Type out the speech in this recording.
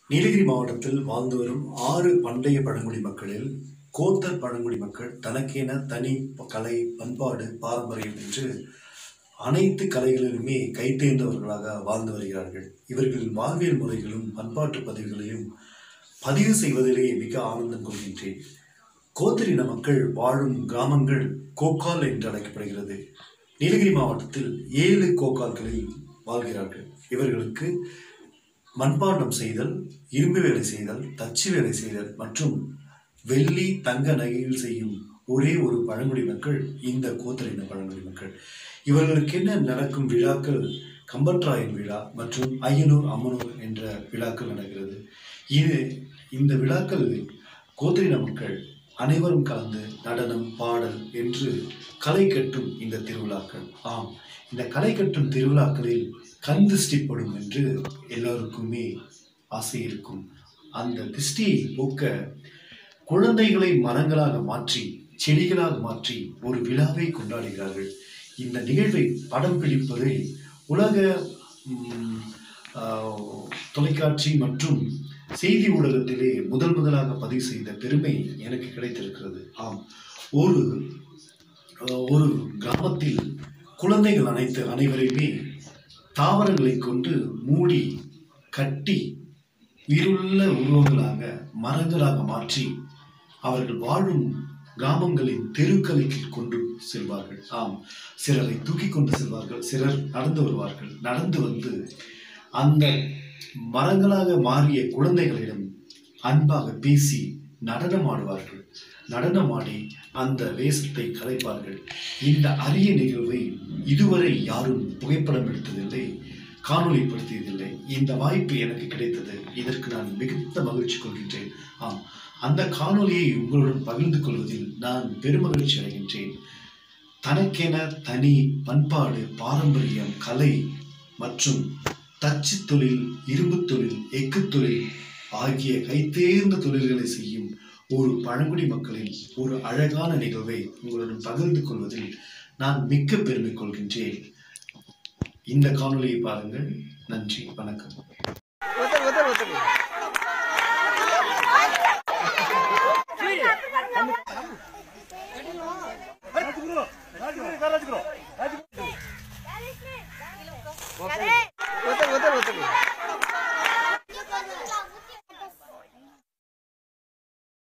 நீலகிரி மாவட்டத்தில் வாழ்ந்து வரும் ஆறு பண்டைய பழங்குடி மக்களில் கோத்தர் பழங்குடி மக்கள் தனக்கென தனி ப- கலை பண்பாடு பாரம்பரியம் என்று அனைத்து கலைகளிலுமே கைத்தேர்ந்தவர்களாக வாழ்ந்து வருகிறார்கள் இவர்களின் வாழ்வியல் முறைகளும் பண்பாட்டு பதிவுகளையும் பதிவு செய்வதிலே மிக ஆனந்தம் கொள்கின்றேன் கோத்தரின மக்கள் வாழும் கிராமங்கள் கோக்கால் என்று அழைக்கப்படுகிறது நீலகிரி மாவட்டத்தில் ஏழு கோக்கால்களில் வாழ்கிறார்கள் இவர்களுக்கு மண்பாண்டம் செய்தல் இரும்பு வேலை செய்தல் தச்சு வேலை செய்தல் மற்றும் வெள்ளி தங்க நகையில் செய்யும் ஒரே ஒரு பழங்குடி மக்கள் இந்த கோத்தரின பழங்குடி மக்கள் இவர்களுக்கு என்ன நடக்கும் விழாக்கள் கம்பன்ராயன் விழா மற்றும் ஐயனூர் அம்மனூர் என்ற விழாக்கள் நடக்கிறது இது இந்த விழாக்களில் கோத்திரின மக்கள் அனைவரும் கலந்து நடனம் பாடல் என்று களை கட்டும் இந்த திருவிழாக்கள் ஆம் இந்த களை கட்டும் திருவிழாக்களில் கண் திருஷ்டிப்படும் என்று எல்லோருக்குமே ஆசை இருக்கும் அந்த திருஷ்டியை போக்க குழந்தைகளை மரங்களாக மாற்றி செடிகளாக மாற்றி ஒரு விழாவை கொண்டாடுகிறார்கள் இந்த நிகழ்வை படம் பிடிப்பதை உலக ம், ஆஹ், தொலைக்காட்சி மற்றும் செய்தி ஊடகத்திலே முதல் முதலாக பதிவு செய்த பெருமை எனக்கு கிடைத்திருக்கிறது ஆம் ஒரு ஆஹ், ஒரு கிராமத்தில் குழந்தைகள் அனைத்து அனைவரையுமே தாவரங்களை கொண்டு மூடி கட்டி உயிருள்ள உருவங்களாக மரங்களாக மாற்றி அவர்கள் வாழும் கிராமங்களின் தெருக்களுக்கு கொண்டு செல்வார்கள் ஆம் சிலரை தூக்கி கொண்டு செல்வார்கள் சிலர் நடந்து வருவார்கள் நடந்து வந்து அந்த மரங்களாக மாறிய குழந்தைகளிடம் அன்பாக பேசி நடனமாடுவார்கள் நடனமாடி அந்த வேஷத்தை கலைப்பார்கள் இந்த அரிய நிகழ்வை இதுவரை யாரும் புகைப்படம் எடுத்ததில்லை காணொளிப்படுத்தியதில்லை இந்த வாய்ப்பு எனக்கு கிடைத்தது இதற்கு நான் மிகுந்த மகிழ்ச்சி கொள்கின்றேன் ஆம் அந்த காணொளியை உங்களுடன் பகிர்ந்து கொள்வதில் நான் பெருமகிழ்ச்சி அடைகின்றேன் தனக்கென தனி பண்பாடு பாரம்பரியம் கலை மற்றும் தச்சு தொழில் இரும்பு தொழில் எஃகு தொழில் ஆகிய கைத்தேர்ந்த தொழில்களை செய்யும் ஒரு பழங்குடி மக்களின் ஒரு அழகான நிகழ்வை உங்களுடன் பகிர்ந்து கொள்வதில் நான் மிக்க பெருமை கொள்கின்றேன் இந்த காணொளியை பாருங்கள் நன்றி வணக்கம் ஒருத்தர் ஒருத்தர் ஒருத்தர் ராஜ்குரு ராஜ்குரு ராஜ்குரு